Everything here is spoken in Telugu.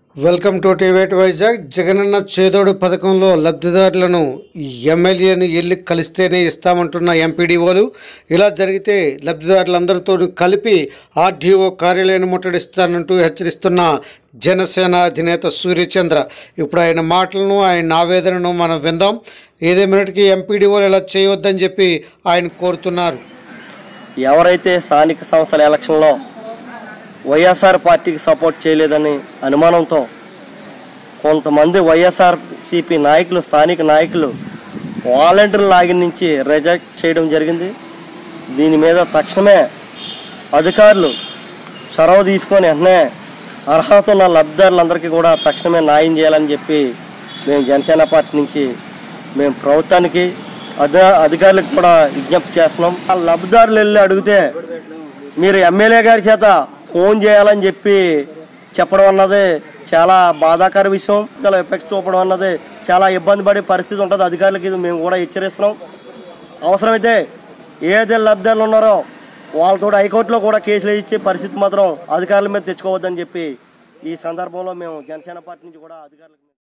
వెల్కమ్ టు టీవేట్ వైజాగ్ జగనన్న చేదోడు పథకంలో లబ్ధిదారులను ఎమ్మెల్యేని వెళ్ళి కలిస్తేనే ఇస్తామంటున్న ఎంపీడీఓలు ఇలా జరిగితే లబ్ధిదారులందరితో కలిపి ఆర్డీఓ కార్యాలయాన్ని ముట్టడిస్తానంటూ హెచ్చరిస్తున్న జనసేన అధినేత సూర్యచంద్ర ఇప్పుడు ఆయన మాటలను ఆయన ఆవేదనను మనం విందాం ఏదేమినటికి ఎంపీడీఓలు ఇలా చేయొద్దని చెప్పి ఆయన కోరుతున్నారు ఎవరైతే స్థానిక సంస్థల ఎలక్షన్లో వైఎస్ఆర్ పార్టీకి సపోర్ట్ చేయలేదని అనుమానంతో కొంతమంది వైఎస్ఆర్ సిపి నాయకులు స్థానిక నాయకులు వాలంటీర్ లాగిన్ నుంచి రిజెక్ట్ చేయడం జరిగింది దీని మీద తక్షణమే అధికారులు చొరవ తీసుకొని వెంటనే అర్హత ఉన్న లబ్ధిదారులందరికీ కూడా తక్షణమే న్యాయం చేయాలని చెప్పి మేము జనసేన పార్టీ నుంచి మేము ప్రభుత్వానికి అధ అధికారులకు కూడా విజ్ఞప్తి చేస్తున్నాం ఆ లబ్ధిదారులు వెళ్ళి అడిగితే మీరు ఎమ్మెల్యే గారి చేత ఫోన్ చేయాలని చెప్పి చెప్పడం అన్నది చాలా బాధాకర విషయం చాలా ఎఫెక్ట్స్ చూపడం అన్నది చాలా ఇబ్బంది పడే పరిస్థితి ఉంటుంది అధికారులకి ఇది మేము కూడా హెచ్చరిస్తున్నాం అవసరమైతే ఏదైతే లబ్ధిదారులు ఉన్నారో వాళ్ళతో హైకోర్టులో కూడా కేసులు ఇచ్చే పరిస్థితి మాత్రం అధికారుల మీద తెచ్చుకోవద్దని చెప్పి ఈ సందర్భంలో మేము జనసేన పార్టీ నుంచి కూడా అధికారులకు